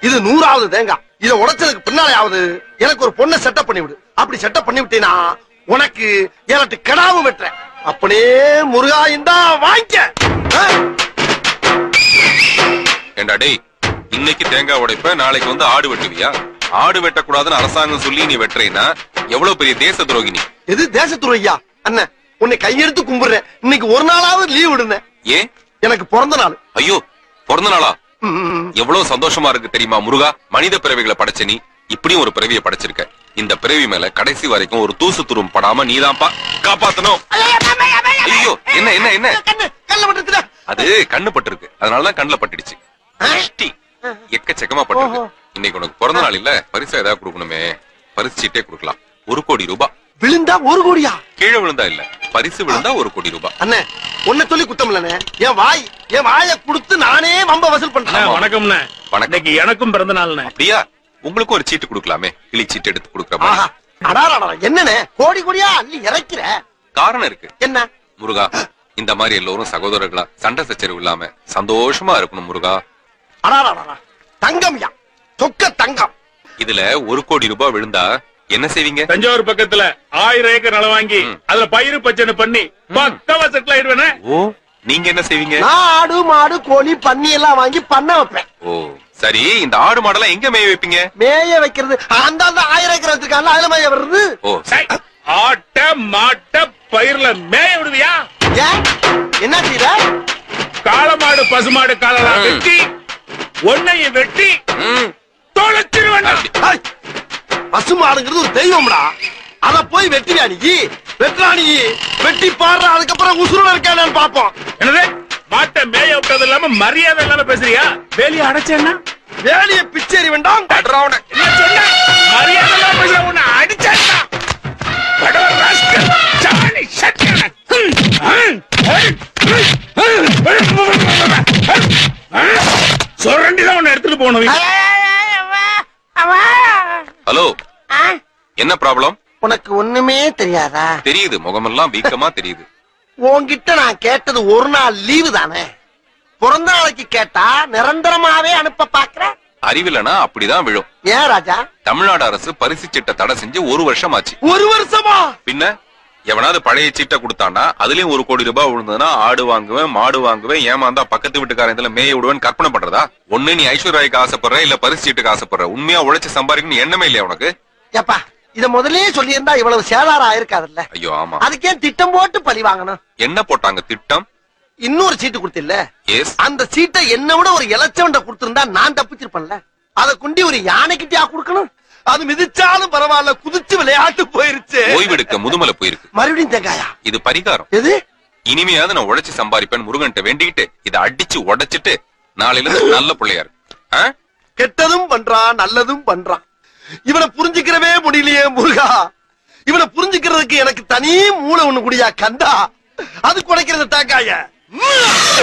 இது நூறாவது தேங்காய் இத உடைச்சதுக்கு பின்னாலேயாவது எனக்கு ஒரு பொண்ணை செட்டப் பண்ணி விடு அப்படி செட்டப் பண்ணி விட்டீனா உனக்கு எனக்கு கடாவும் வெட்டுறேன் அப்படியே முருகா இந்தா வாங்கிக்க ஆ? ஏண்டா டேய் இன்னைக்கு தேங்காய் உடைப்ப நாளைக்கு வந்து ஆடு வெட்டுவியா ஆடு வெட்டக்கூடாதுன்னு அரசாங்கம் சொல்லி நீ வெட்டுறீன்னா எவ்வளவு பெரிய தேச துரோகி நீ எது தேசத்துறை ஐயா அண்ணன் உன்னை கையெடுத்து கும்பிடுறேன் இன்னைக்கு ஒரு நாளாவது லீவ் விடுங்க ஏன் எனக்கு பிறந்த நாள் ஐயோ பிறந்த நாளா ம், ம், ம். எவ்வளவு சந்தோஷமா இருக்கு தெரியுமா முருகா மனித பிறவிகளை படைச்ச நீ இப்படியும் ஒரு பிறவியை படைச்சிருக்க இந்த பிறவி மேல கடைசி வரைக்கும் ஒரு தூசு துரும் படாம நீதான்ப்பா காப்பாத்தணும் ஐயோ என்ன என்ன என்ன கண்ணு கண்ணு பட்டுச்சுடா. அது கண்ணு பட்டிருக்கு அதனாலதான் கண்ணுல பட்டுடுச்சு திருஷ்டி. எக்கச்சக்கமா பட்டிருக்கு இன்னைக்கு உனக்கு பிறந்த நாள் இல்ல பரிசு ஏதாவது கொடுக்கணுமே பரிசு சீட்டே கொடுக்கலாம் ஒரு கோடி ரூபாய் விழுந்தா ஒரு கோடியா கீழே விழுந்தா இல்ல பரிசு விழுந்தா ஒரு கோடி ரூபாய் அண்ணே உன்னை சொல்லி குத்தம் இல்லண்ணே என் வாய் என் வாயை கொடுத்து நானே வம்ப வசூல் அண்ணா, பண்றேன் வணக்கம்ண்ணே வணக்கம். இன்னைக்கு எனக்கும் பிறந்த நாள்ண்ணே அப்படியா உங்களுக்கும் ஒரு சீட்டு கொடுக்கலாமே கிளி சீட்டு எடுத்து கொடுக்குற ஆஹா மாதிரி அடாடா என்னண்ணே கோடி கோடியா அள்ளி இறைக்கிற காரணம் இருக்கு என்ன முருகா இந்த மாதிரி எல்லோரும் சகோதரர்களா சண்டை சச்சரவு இல்லாம சந்தோஷமா இருக்கணும் முருகா அடாடா தங்கம்யா சொக்க தங்கம் இதுல ஒரு கோடி ரூபாய் விழுந்தா என்ன செய்வீங்க தஞ்சாவூர் பக்கத்துல ஆயிரம் ஏக்கர் நிலம் வாங்கி ம். அதுல பயிறு பச்சனை பண்ணி பக்கமா செட்டில் ஆயிடுவேனே ஓ நீங்க என்ன செய்வீங்க நான் ஆடு மாடு கோழி பன்னி எல்லாம் வாங்கி பண்ண வைப்பேன் ஓ சரி இந்த ஆடு மாடெல்லாம் எங்க மேய வைப்பீங்க மேய வைக்கிறது அந்த அந்த ஆயிரம் ஏக்கர் வச்சிருக்காங்க அதுல மேய வருது ஓ சை, ஆட்ட மாட்ட பயிர்ல மேய விடுவியா ஏன் என்ன செய்யற காளமாடு பசுமாடு காலெல்லாம் ம். வெட்டி ஒன்னையும் வெட்டி ம், தொலைச்சிருவேண்டா அப்படி. ஹை! பசுமாடுங்கிறது ஒரு தெய்வம்டா அத போய் வெட்டியா நீ வெட்டுறா நீ வெட்டி பாடுற அதுக்கப்புறம் உசுரோட இருக்கானு பாப்போம் என்னது மாட்டை மேய விட்டது இல்லாம மரியாதை இல்லாம பேசுறியா வேலையை அடைச்சேன்னா வேலைய பிச்சேரி வேண்டாம் அட்ரா அவனை. என்ன சொன்ன மரியாதை இல்லாம பேசுற உன்னை அடிச்சேன்னா படவ ராஸ்கல், சாணி சட்டியன. ஹம், ஹம், ஹம், ஹம், ஹம். சுரண்டிதான் உன்னை எடுத்துட்டு போகணும் ஹலோ என்ன ப்ராப்ளம் உனக்கு ஒண்ணுமே தெரியாதா தெரியுது முகமெல்லாம் வீக்கமா தெரியுது உன்கிட்ட நான் கேட்டது ஒரு நாள் லீவு தானே பிறந்த நாளைக்கு கேட்டா நிரந்தரமாவே அனுப்ப பாக்குற அறிவில்லைனா அப்படிதான் விழும் ஏன் ராஜா தமிழ்நாடு அரசு பரிசு சீட்டை தடை செஞ்சு ஒரு வருஷம் ஆச்சு ஒரு வருஷமா பின்ன எவனாவது பழைய சீட்டை கொடுத்தான்னா அதுலயும் ஒரு கோடி ரூபாய் விழுந்ததுன்னா ஆடு வாங்குவேன் மாடு வாங்குவேன் ஏமாந்தா பக்கத்து வீட்டுக்காரன் இதுல மேய விடுவேன் கற்பனை பண்றதா ஒண்ணு நீ ஐஸ்வர்யாய்க்கு ஆசைப்படுற இல்ல பரிசு சீட்டுக்கு ஆசைப்படுற உண்மையா உழைச்சு சம்பாதிக்கணும் எண்ணமே இல்லையா உனக்கு ஏப்பா இத முதல்லயே சொல்லியிருந்தா இவ்வளவு சேதாரம் ஆயிருக்காதுல்ல ஐயோ ஆமா அதுக்கே திட்டம் போட்டு பழி வாங்கணும் என்ன போட்டாங்க திட்டம் இன்னொரு சீட்டு கொடுத்தில்ல எஸ் அந்த சீட்டை என்ன விட ஒரு இலச்சவன்ட கொடுத்திருந்தா நான் தப்பிச்சிருப்பேன்ல அத குண்டி ஒரு யானைக்கிட்டயா கொடுக்கணும் அது மிதிச்சாலும் பரவாயில்ல குதிச்சு விளையாட்டு போயிருச்சு ஓய்வெடுக்க முதுமலை போயிருக்கு மறுபடியும் தேங்காயா இது பரிகாரம் எது இனிமையாவது நான் உழைச்சு சம்பாதிப்பேன் முருகன்ட்ட வேண்டிக்கிட்டு இதை அடிச்சு உடைச்சிட்டு நாளையில இருந்து நல்ல பிள்ளையா இருக்கு ஆ? கெட்டதும் பண்றான் நல்லதும் பண்றான் இவனை புரிஞ்சுக்கிறவே முடியலையே முருகா இவனை புரிஞ்சுக்கிறதுக்கு எனக்கு தனி மூளை ஒண்ணு குடியா கந்தா அது குடைக்கிறது தாக்காய